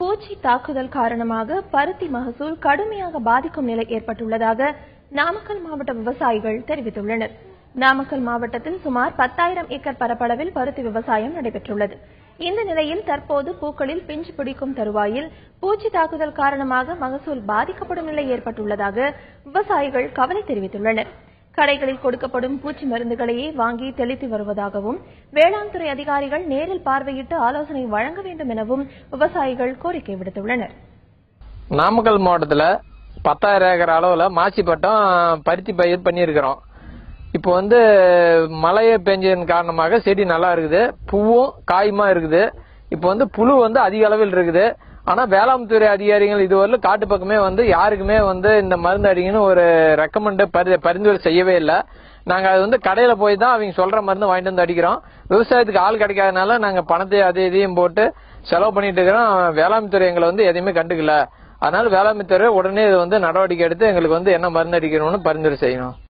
பூச்சி தாக்குதல் காரணமாக பருத்தி மகசூல் கடுமையாக பாதிக்கும் நிலை ஏற்பட்டுள்ளதாக நாமக்கல் மாவட்ட விவசாயிகள் தெரிவித்துள்ளனர் நாமக்கல் மாவட்டத்தில் சுமார் பத்தாயிரம் ஏக்கர் பரப்பளவில் பருத்தி விவசாயம் நடைபெற்றுள்ளது இந்த நிலையில் தற்போது பூக்களில் பிஞ்சு பிடிக்கும் தருவாயில் பூச்சி தாக்குதல் காரணமாக மகசூல் பாதிக்கப்படும் நிலை ஏற்பட்டுள்ளதாக விவசாயிகள் கவலை தெரிவித்துள்ளனர் கடைகளில் கொடுக்கப்படும் பூச்சி மருந்துகளையே வாங்கி தெளித்து வருவதாகவும் வேளாண் துறை அதிகாரிகள் நேரில் பார்வையிட்டு ஆலோசனை வழங்க வேண்டும் எனவும் விவசாயிகள் கோரிக்கை விடுத்துள்ளனர் நாமக்கல் மாவட்டத்தில் பத்தாயிரம் ஏக்கர் அளவில் மாசிப்பட்டம் பருத்தி பயிர் பண்ணியிருக்கிறோம் இப்போ வந்து மழையை பெஞ்சதன் காரணமாக செடி நல்லா இருக்குது பூவும் காயுமா இருக்குது இப்போ வந்து புழு வந்து அதிக அளவில் இருக்குது ஆனா வேளாண் துறை அதிகாரிகள் இதுவரையிலும் காட்டு பக்கமே வந்து யாருக்குமே வந்து இந்த மருந்து அடிங்கன்னு ஒரு ரெக்கமெண்ட் பரி பரிந்துரை செய்யவே இல்லை நாங்க அது வந்து கடையில போய் தான் அவங்க சொல்ற மருந்து வாங்கிட்டு வந்து அடிக்கிறோம் விவசாயத்துக்கு ஆள் கிடைக்காதனால நாங்க பணத்தை அதை இதையும் போட்டு செலவு பண்ணிட்டு இருக்கிறோம் வேளாண் துறை எங்களை வந்து எதையுமே கண்டுக்கல அதனால வேளாண் துறை உடனே இது வந்து நடவடிக்கை எடுத்து எங்களுக்கு வந்து என்ன மருந்து அடிக்கணும்னு பரிந்துரை செய்யணும்